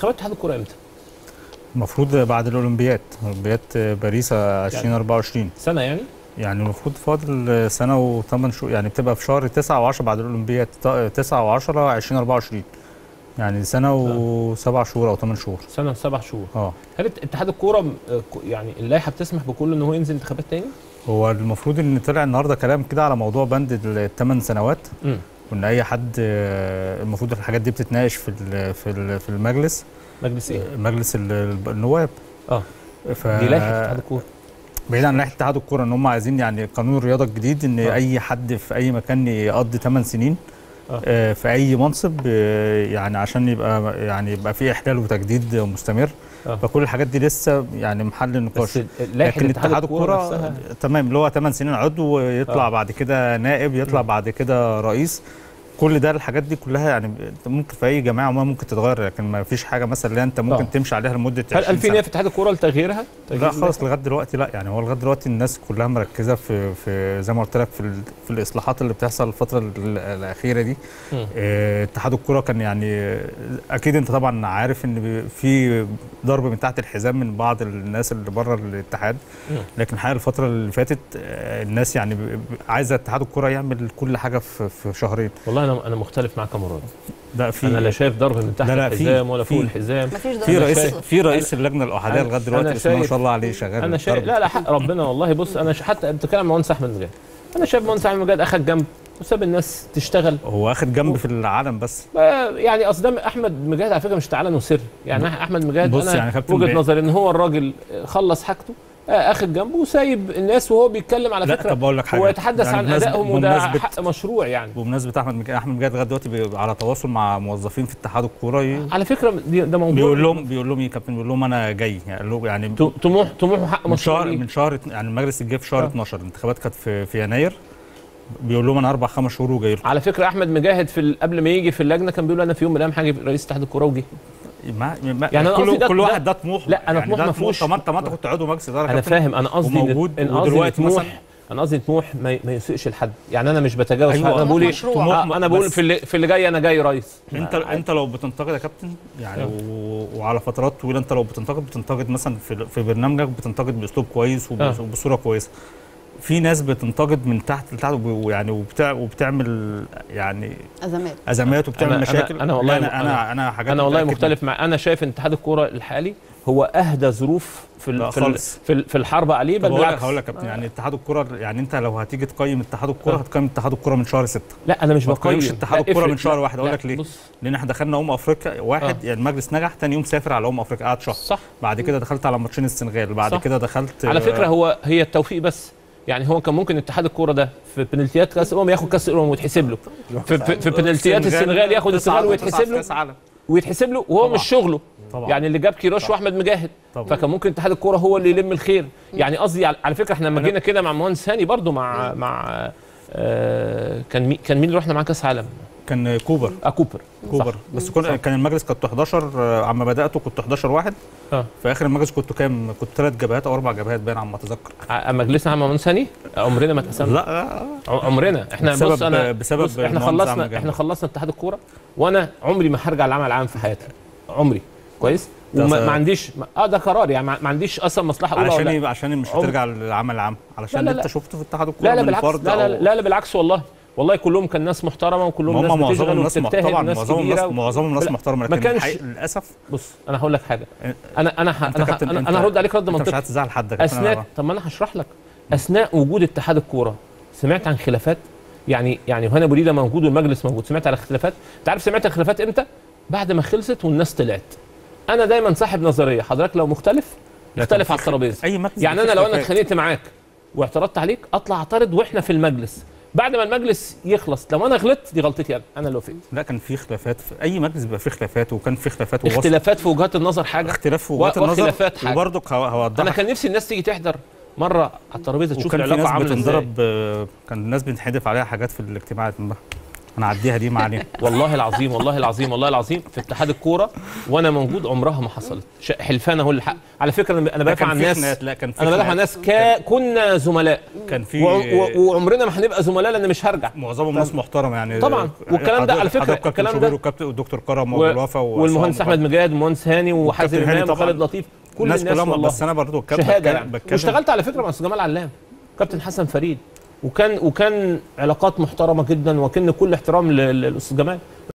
انتخابات اتحاد الكوره امتى؟ المفروض بعد الاولمبياد اولمبياد باريس 2024 سنه يعني؟ يعني المفروض فاضل سنه وثمان شهور يعني بتبقى في شهر 9 و10 بعد الاولمبياد 9 و10 2024 يعني سنه وسبع شهور او ثمان شهور سنه وسبع شهور اه هل اتحاد الكوره م- آه، ك- يعني اللائحه بتسمح بكل ان هو ينزل انتخابات تاني؟ هو المفروض ان طلع النهارده كلام كده على موضوع بند الثمان سنوات امم وان اي حد آه، المفروض الحاجات دي بتتناقش في ال- في ال- في المجلس مجلس ايه؟ مجلس ال- النواب اه ف دي لائحه اتحاد الكوره بعيد عن لائحه اتحاد الكوره ان هم عايزين يعني قانون الرياضه الجديد ان آه. اي حد في اي مكان يقضي 8 سنين آه. آه، في اي منصب آه، يعني عشان يبقى يعني يبقى في احلال وتجديد مستمر آه. فكل الحاجات دي لسه يعني محل بس نقاش لائحه لكن اتحاد الكوره نفسها تمام اللي هو 8 سنين عضو يطلع آه. آه. بعد كده نائب يطلع مم. بعد كده رئيس كل ده الحاجات دي كلها يعني ممكن في اي جماعه ما ممكن تتغير لكن ما فيش حاجه مثلا اللي انت ممكن آه. تمشي عليها لمده هل 20 هل في سنة. نيه في اتحاد الكوره لتغييرها؟ تغيير لا خالص اللائحة؟ لغايه دلوقتي لا يعني هو لغايه دلوقتي الناس كلها مركزه في في زي ما قلت لك في ال- في الاصلاحات اللي بتحصل الفتره ال- الاخيره دي مم. آه، اتحاد الكره كان يعني آه، اكيد انت طبعا عارف ان بي- في ضرب من تحت الحزام من بعض الناس اللي بره الاتحاد مم. لكن الحقيقه الفتره اللي فاتت آه، الناس يعني ب- ب- عايزه اتحاد الكره يعمل كل حاجه في في شهرين والله انا انا مختلف معاك يا مراد ده في انا لا شايف ضرب من تحت لا، لا، في- الحزام ولا فوق في- الحزام مفيش في ضرر رئيس خالص. في رئيس اللجنه الاحاديه أنا- لغايه دلوقتي أنا بسم الله ما شايف- شاء الله عليه شغال انا شايف ضرب. لا لا حق ربنا والله بص انا ش- حتى بتكلم عن مهندس احمد مجاد انا شايف مهندس احمد مجاد اخد جنب وساب الناس تشتغل هو اخد جنب في العالم بس آه، يعني اصل ده احمد مجاهد على فكره مش تعلن وسر يعني احمد مجاهد بص انا يعني كابتن وجهه بيه- نظري ان هو الراجل خلص حاجته آه، اخد جنبه وسايب الناس وهو بيتكلم على لا فكره طب اقول لك حاجه هو يتحدث يعني عن بمناسبة- ادائهم وده بمناسبة- حق مشروع يعني بمناسبه احمد مجاهد احمد مجاهد لغايه دلوقتي بي- على تواصل مع موظفين في اتحاد الكوره ي- على فكره دي- ده موضوع بيقول لهم بيقول لهم ايه يا كابتن بيقول لهم انا جاي يعني قال له يعني ط- طموح طموح حق من مشروع شهر ليه؟ من شهر يعني المجلس الجاي في شهر آه. 12 الانتخابات كانت في في يناير بيقول لهم انا اربع خمس شهور وجاي لكم على فكره احمد مجاهد في ال- قبل ما يجي في اللجنه كان بيقول انا في يوم من الايام هاجي رئيس اتحاد الكوره وجي ما ما يعني أنا قصدي كل, ده- كل ده- واحد ده طموح لا، أنا يعني طموح ده ما فيهوش- طب ما انت ما انت كنت عضو مجلس اداره انا كابتن. فاهم انا قصدي إن- وموجود ان قصدي ودلوقتي طموح مثلا- انا قصدي طموح ما, ما يسيئش لحد يعني انا مش بتجاوز أيوة، انا بقول ايه مشروع. طموح آه، انا بقول بس- في اللي في اللي جاي انا جاي رئيس انت ما- انت لو بتنتقد يا كابتن يعني آه. و... وعلى فترات طويله انت لو بتنتقد بتنتقد مثلا في في برنامجك بتنتقد باسلوب كويس وب... آه. وبصوره كويسه في ناس بتنتقد من تحت لتحت وب- ويعني وبتاع وبتعمل يعني ازمات ازمات وبتعمل أنا- أنا- مشاكل أنا والله- لا، انا انا انا حاجات انا والله متأكد مختلف مع انا شايف ان اتحاد الكوره الحالي هو اهدى ظروف في لا ال... في, ال... خالص. في, ال... في الحرب عليه طب بل هقول لك بالعكس هقول لك يا كابتن يعني اتحاد الكوره يعني انت لو هتيجي تقيم اتحاد الكوره آه. هتقيم اتحاد الكوره من شهر 6 لا انا مش ما بقيم تقيمش اتحاد لا، الكرة افرق. من شهر لا، واحد، أقول لا، لك ليه؟ بص لان احنا دخلنا امم افريقيا واحد يعني المجلس نجح تاني يوم سافر على امم افريقيا قعد شهر صح بعد كده دخلت على ماتشين السنغال بعد صح. كده دخلت على فكره آه، هو هي التوفيق بس يعني هو كان ممكن اتحاد الكوره ده في بنالتيات كاس الامم ياخد كاس الامم ويتحسب له في, في, في بنالتيات السنغال ياخد السنغال تصعد- ويتحسب تصعد له كاس عالم ويتحسب له وهو طبعاً. مش شغله طبعا يعني اللي جاب كيروش طبعاً. واحمد مجاهد طبعا فكان ممكن اتحاد الكوره هو اللي يلم الخير يعني قصدي على على فكره احنا لما أنا- جينا كده مع مهندس هاني برضو مع مع آه كان مين كان مين اللي رحنا معاه كاس عالم؟ كان كوبر آه كوبر كوبر صح. بس كنا كان المجلس كنت 11 آه، عما بداته كنت 11 واحد اه في اخر المجلس كنت كام كنت ثلاث جبهات او اربع جبهات باين على ما اتذكر ع- مجلسنا مع مهندس هاني عمرنا ما اتقسمنا لا ع- عمرنا احنا بسبب- بص انا بسبب بص احنا المهندس عم خلصنا جابر. احنا خلصنا اتحاد الكوره وانا عمري ما هرجع العمل العام في حياتي عمري كويس ده وما س- ما عنديش ما- اه ده قرار يعني ما ما عنديش اصلا مصلحه اولى علشان ولا يبقى عشان مش عمر- هترجع للعمل العام علشان لا، لا، انت لا. شفته في اتحاد الكوره لا لا من بالعكس فرد لا لا, أو- لا لا بالعكس والله والله كلهم كان ناس محترمه وكلهم هم ناس معظمهم بتشتغل ناس مح- وبتجتهد طبعا وناس معظمهم ناس كبيره و... معظمهم ناس لا، محترمه ما لكن كانش- الحقيقة للاسف بص انا هقول لك حاجه أنت انا انا ه... انا ه... كابتن، انا, أنت- أنا هرد عليك رد انت مش منطقي عايز تزعل حد يا كابتن، اثناء أنا- طب ما انا هشرح لك اثناء وجود اتحاد الكوره سمعت عن خلافات يعني يعني هنا بريده موجود والمجلس موجود سمعت على اختلافات انت عارف سمعت الخلافات امتى بعد ما خلصت والناس طلعت انا دايما صاحب نظريه حضرتك لو مختلف لا، اختلف طب على في- الترابيزه اي مجلس يعني فيه انا لو انا خلافات. اتخانقت معاك واعترضت عليك اطلع اعترض واحنا في المجلس بعد ما المجلس يخلص لو انا غلطت دي غلطتي انا انا اللي وافقت لا كان في خلافات في اي مجلس بيبقى فيه خلافات وكان في خلافات ووسط اختلافات في وجهات النظر حاجه اختلاف في و- وجهات النظر وخلافات حاجة. وبرضك هو- انا هوضحك كان نفسي الناس تيجي تحضر مره على الترابيزه تشوف وكان في العلاقه ناس عامله ازاي بتنضرب آه، كان الناس بتنحدف عليها حاجات في الاجتماعات انا اعديها دي معانا والله العظيم والله العظيم والله العظيم في اتحاد الكوره وانا موجود عمرها ما حصلت ش- حلفان اهو الحق على فكره انا أنا بدافع عن الناس لا كان في انا بدافع عن خناقات. الناس كا كنا زملاء كان في و- و- وعمرنا ما هنبقى زملاء لان مش هرجع معظمهم ناس محترمه يعني طبعاً. والكلام ده على فكرة حضرتك كابتن الكلام ده- شوبير والكابتن والدكتور كرم وابو الوفا والمهندس احمد مجاهد والمهندس هاني وحازم والكابتن هاني امام طبعاً. وخالد لطيف كل الناس الناس كلها والله بس انا برضه الكابتن شهاده بتكلم- يعني بتكلم واشتغلت على فكره مع استاذ جمال علام كابتن حسن فريد وكان وكان علاقات محترمه جدا وكان كل احترام لل- للاستاذ جمال